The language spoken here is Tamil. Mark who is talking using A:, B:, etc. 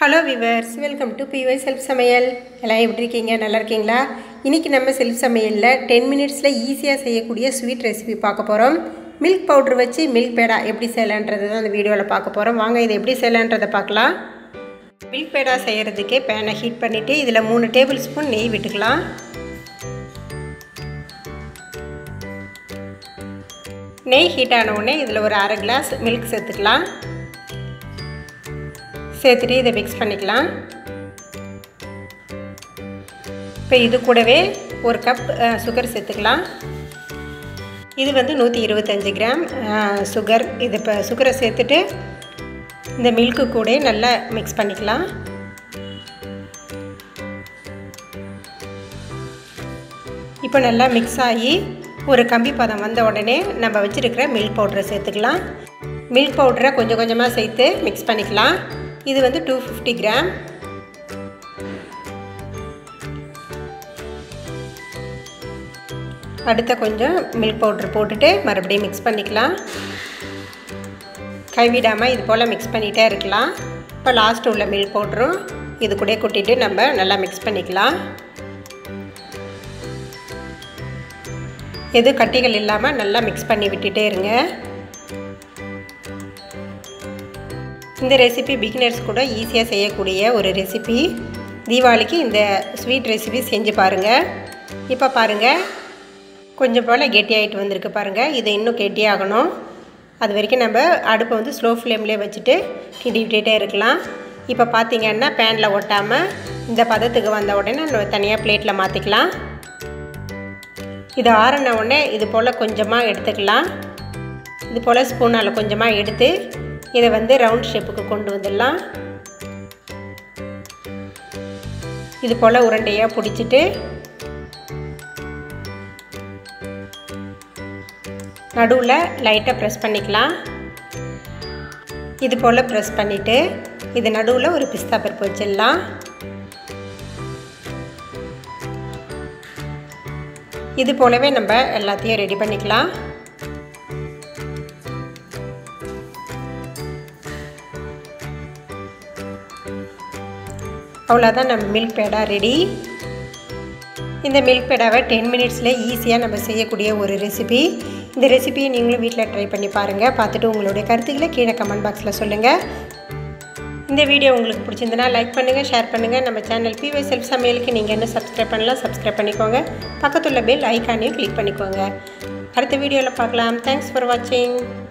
A: ஹலோ விவர்ஸ் வெல்கம் டு பிஒய் செல்ஃப் சமையல் எல்லாம் எப்படி இருக்கீங்க நல்லா இருக்கீங்களா இன்றைக்கி நம்ம செல்ஃப் சமையலில் டென் மினிட்ஸில் ஈஸியாக செய்யக்கூடிய ஸ்வீட் ரெசிபி பார்க்க போகிறோம் மில்க் பவுட்ரு வச்சு மில்க் பேடா எப்படி செய்யலான்றது தான் அந்த வீடியோவில் பார்க்க போகிறோம் வாங்க இதை எப்படி செய்யலான்றதை பார்க்கலாம் மில்க் பேடா செய்கிறதுக்கே பேனை ஹீட் பண்ணிவிட்டு இதில் மூணு டேபிள் ஸ்பூன் நெய் விட்டுக்கலாம் நெய் ஹீட் ஆன உடனே இதில் ஒரு அரை கிளாஸ் மில்க் சேர்த்துக்கலாம் சேர்த்துட்டு இதை மிக்ஸ் பண்ணிக்கலாம் இப்போ இது கூடவே ஒரு கப் சுகர் சேர்த்துக்கலாம் இது வந்து நூற்றி இருபத்தஞ்சி கிராம் சுகர் இது இப்போ சுகரை சேர்த்துட்டு இந்த மில்க்கு கூட நல்லா மிக்ஸ் பண்ணிக்கலாம் இப்போ நல்லா மிக்ஸ் ஆகி ஒரு கம்பி பதம் வந்த உடனே நம்ம வச்சுருக்கிற மில்க் பவுடரை சேர்த்துக்கலாம் மில்க் பவுடரை கொஞ்சம் கொஞ்சமாக சேர்த்து மிக்ஸ் பண்ணிக்கலாம் இது வந்து டூ ஃபிஃப்டி கிராம் அடுத்த கொஞ்சம் மில்க் பவுட்ரு போட்டுட்டு மறுபடியும் மிக்ஸ் பண்ணிக்கலாம் கைவிடாமல் இது போல் மிக்ஸ் பண்ணிகிட்டே இருக்கலாம் இப்போ லாஸ்ட் உள்ள மில்க் பவுட்ரும் இது கூட கொட்டிட்டு நம்ம நல்லா மிக்ஸ் பண்ணிக்கலாம் எது கட்டிகள் இல்லாமல் நல்லா மிக்ஸ் பண்ணி விட்டுட்டே இருங்க இந்த ரெசிபி பிகினர்ஸ் கூட ஈஸியாக செய்யக்கூடிய ஒரு ரெசிபி தீபாவளிக்கு இந்த ஸ்வீட் ரெசிபி செஞ்சு பாருங்கள் இப்போ பாருங்கள் கொஞ்சம் போல் கெட்டியாகிட்டு வந்திருக்கு பாருங்கள் இது இன்னும் கெட்டியாகணும் அது வரைக்கும் நம்ம அடுப்பை வந்து ஸ்லோ ஃப்ளேம்லேயே வச்சுட்டு கிண்டி விட்டுட்டே இருக்கலாம் இப்போ பார்த்திங்கன்னா பேனில் ஒட்டாமல் இந்த பதத்துக்கு வந்த உடனே நம்ம தனியாக பிளேட்டில் மாற்றிக்கலாம் இது ஆறின உடனே இது போல் கொஞ்சமாக எடுத்துக்கலாம் இது போல் ஸ்பூனால் கொஞ்சமாக எடுத்து இதை வந்து ரவுண்ட் ஷேப்புக்கு கொண்டு வந்துடலாம் இது போல் உருண்டையாக பிடிச்சிட்டு நடுவில் லைட்டாக ப்ரெஸ் பண்ணிக்கலாம் இது போல் ப்ரெஸ் பண்ணிவிட்டு இது நடுவில் ஒரு பிஸ்தா பருப்பு வச்சிடலாம் இது போலவே நம்ம எல்லாத்தையும் ரெடி பண்ணிக்கலாம் அவ்வளோதான் நம்ம மில்க் பேடா ரெடி இந்த மில்க் பேடாவை டென் மினிட்ஸில் ஈஸியாக நம்ம செய்யக்கூடிய ஒரு ரெசிபி இந்த ரெசிபியை நீங்களும் வீட்டில் ட்ரை பண்ணி பாருங்கள் பார்த்துட்டு உங்களுடைய கருத்துக்களை கீழே கமெண்ட் பாக்ஸில் சொல்லுங்கள் இந்த வீடியோ உங்களுக்கு பிடிச்சிருந்தனா லைக் பண்ணுங்கள் ஷேர் பண்ணுங்கள் நம்ம சேனல் பிவை செல்ஃப் சமையலுக்கு நீங்கள் என்ன சப்ஸ்கிரைப் பண்ணலாம் சப்ஸ்கிரைப் பண்ணிக்கோங்க பக்கத்துள்ள பெல் ஐக்கானையும் கிளிக் பண்ணிக்கோங்க அடுத்த வீடியோவில் பார்க்கலாம் தேங்க்ஸ் ஃபார் வாட்சிங்